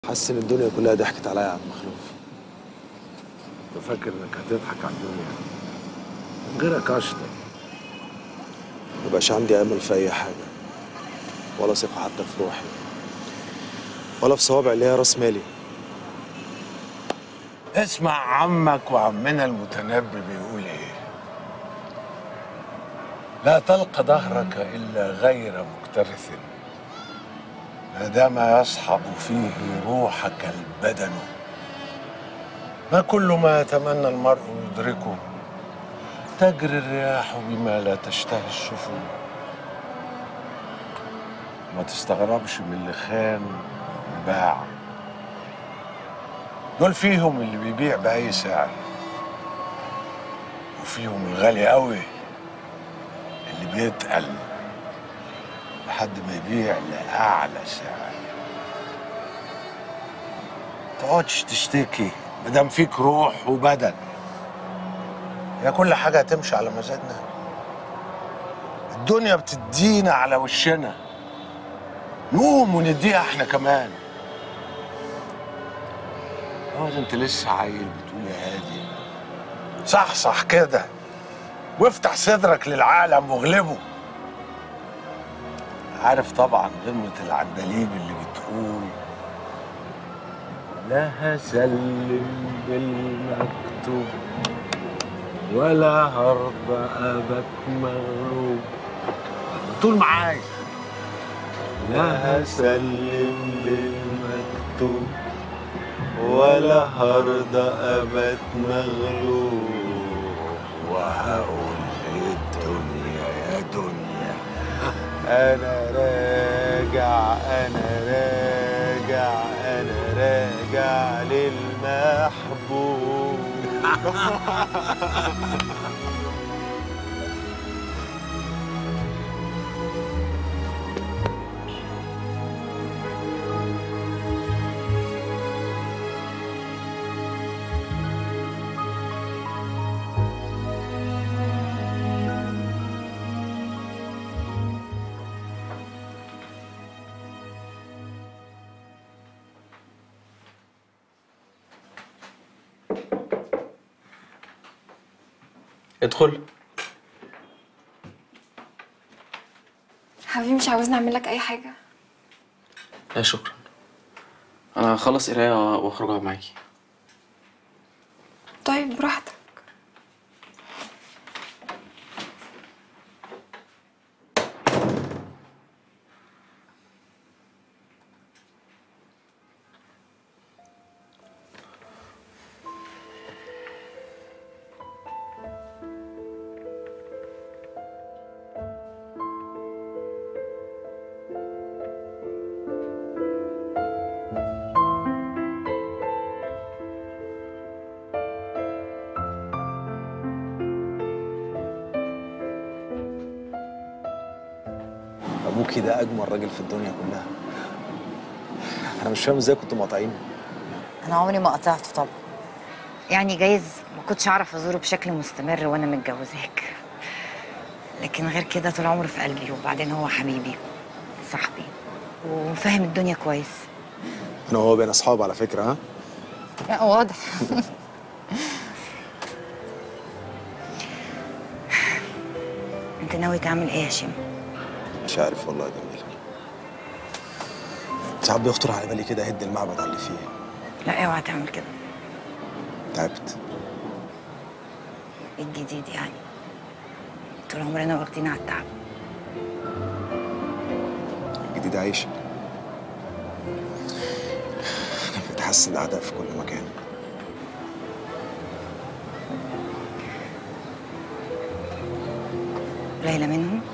حاسس ان الدنيا كلها ضحكت عليا يا عم مخلوف انت فاكر انك هتضحك على الدنيا من غيرك اشطر مبقاش عندي امل في اي حاجه ولا ثقه حتى في روحي ولا في صوابع اللي هي راس مالي اسمع عمك وعمنا المتنبي بيقول ايه لا تلق ظهرك الا غير مكترث ما دام يصحب فيه روحك البدن ما كل ما يتمنى المرء يدركه تجري الرياح بما لا تشتهي الشفون ما تستغربش من اللي خان وباع دول فيهم اللي بيبيع بأي سعر وفيهم الغالي قوي اللي بيتقل لحد ما يبيع لأعلى سعر تقعدش تشتكي مادام فيك روح وبدن هي كل حاجة هتمشي على مزاجنا الدنيا بتدينا على وشنا نقوم ونديها احنا كمان اه انت لسه عيل بتقول يا هادي صحصح كده وافتح صدرك للعالم واغلبه عارف طبعا غنوة العندليب اللي بتقول لا هسلم بالمكتوب ولا هرضى ابك مغلوب طول معايا لا هسلم بالمكتوب ولا هرضى ابد مغلوب وهقول للدنيا يا دنيا انا راجع انا راجع انا راجع للمحبوب ادخل حبيبي مش عاوزني اعمل لك اي حاجه لا شكرا انا هخلص قرايه واخرج اقعد معاكي طيب براحتك ابوكي ده اجمل راجل في الدنيا كلها انا مش فاهم ازاي كنتوا مقاطعينه انا عمري ما قطعته طبعا يعني جايز ما كنتش اعرف ازوره بشكل مستمر وانا متجوزاك لكن غير كده طول عمره في قلبي وبعدين هو حبيبي صاحبي وفاهم الدنيا كويس انا وهو بين اصحاب على فكره ها لا واضح انت ناوي تعمل ايه يا شيم مش عارف والله يا جميل ساعات بيخطر على بالي كده اهد المعبد على اللي فيه لا اوعى تعمل كده تعبت ايه الجديد يعني طول عمرنا واخدين على التعب الجديد عايشه انا بقيت حاسس ان الاعداء في كل مكان ليلى منهم